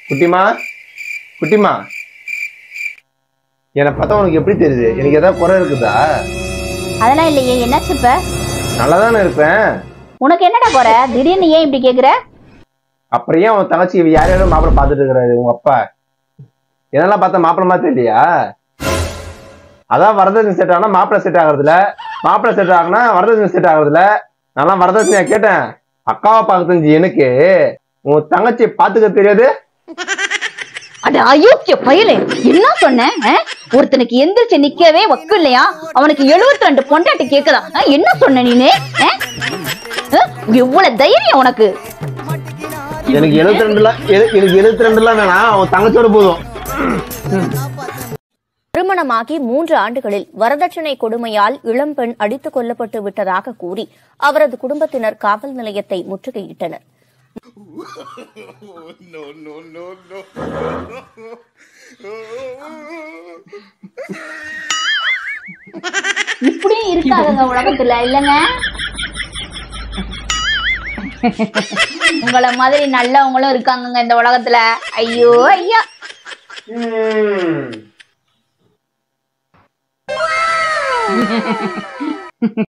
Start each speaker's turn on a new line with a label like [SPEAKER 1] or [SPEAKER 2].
[SPEAKER 1] குட்டிமா குட்டிமா என்னை பார்த்தா உனக்கு எப்படி தெரியுது எனக்கு ஏதாவது குறை இருக்குதா
[SPEAKER 2] அதெல்லாம் இல்லையே என்னாச்சு இப்ப
[SPEAKER 1] நல்லா தானே இருப்பேன்
[SPEAKER 2] உனக்கு என்னடா குறை திடீர்னு ஏன் இப்படி கேக்குற
[SPEAKER 1] அப்புறம் ஏன் உன் தங்கச்சி இவ யார் யாரும் மாப்பிள்ளை பார்த்துட்டு இருக்கிறாரு உங்க அப்பா என்னெல்லாம் பார்த்தா மாப்பிள்ளை மாதிரி இல்லையா அதான் வரதட்சணை செட் ஆனா மாப்பிள்ளை செட் ஆகுறதுல மாப்பிள்ளை செட் ஆகுனா வரதட்சணை செட் ஆகுறதுல நான் வரதட்சணையா கேட்டேன் அக்காவை பார்க்க தெரிஞ்சு எனக்கு உன் தங்கச்சி பாத்துக்க தெரியாது
[SPEAKER 2] அட அயோக்கிய பயலே என்ன சொன்ன ஆ? ஒருத்தனுக்கு எந்திரிச்சு நிக்கவே வக்கு இல்லையா அவனுக்கு 72 ரெண்டு பொண்டாட்டி கேக்குதா ஆ, என்ன சொன்ன நீனு ஆ? ஆ? எவ்வளவு தைரியம் உனக்கு
[SPEAKER 1] எனக்கு எழுபத்தி ரெண்டுல எனக்கு எழுபத்தி ரெண்டுலாம் வேணாம் உன் தங்கச்சியோட போதும்
[SPEAKER 3] திருமணமாகி மூன்று ஆண்டுகளில் வரதட்சணை கொடுமையால் இளம்பெண் அடித்துக் கொல்லப்பட்டு விட்டதாக கூறி அவரது குடும்பத்தினர் காவல் நிலையத்தை முற்றுகையிட்டனர்
[SPEAKER 2] இப்படியும் இருக்காதுங்க உலகத்துல இல்லங்க உங்கள மாதிரி நல்லவங்களும் இருக்காங்கங்க இந்த உலகத்துல ஐயோ ஐயா
[SPEAKER 1] ம்.